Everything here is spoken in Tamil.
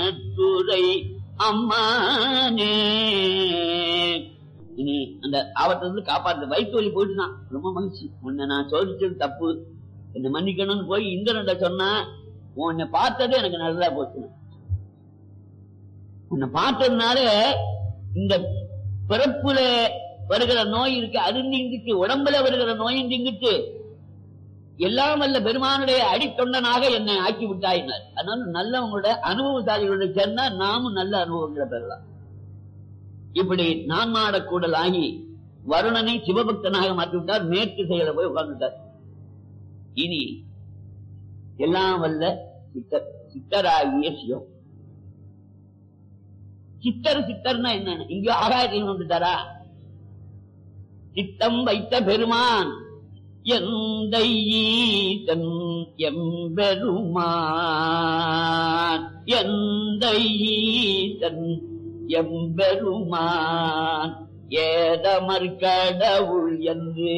துறை அம்மானே இனி அந்த ஆபத்திலிருந்து காப்பாத்து வயிற்று வலி போயிட்டுதான் ரொம்ப மகிழ்ச்சி உன்னை நான் சோதிச்சது தப்பு என்னை மன்னிக்கணும்னு போய் இந்திரன்ட்ட சொன்னா உன்னை பார்த்தது எனக்கு நல்லதா போச்சு உன்னை பார்த்ததுனால இந்த பிறப்புல வருகிற நோய் இருக்கு அது நீங்கிட்டு உடம்புல வருகிற நோயும் நீங்கிட்டு எல்லாம் வல்ல பெருமானுடைய அடித்தொண்டனாக என்னை ஆக்கி விட்டாயினார் அதனால நல்லவங்களோட அனுபவசாலிகளோட சேர்ந்தா நாமும் நல்ல அனுபவங்களை பெறலாம் இப்படி நான் மாடக்கூடல் ஆகி வருணனை சிவபக்தனாக மாற்றிவிட்டார் மேற்கு செயல போய் உட்கார்ந்துட்டார் இனி எல்லாம் வல்ல சித்தர் சித்தராகிய சிவம் சித்தர் சித்தர்னா என்ன இங்க ஆகாயத்தில் வந்துட்டாரா சித்தம் வைத்த பெருமான் எந்த ஈசன் எம்பெருமான் எந்த ஈசன் எம்பெருமான் ஏதமர் கடவுள் என்று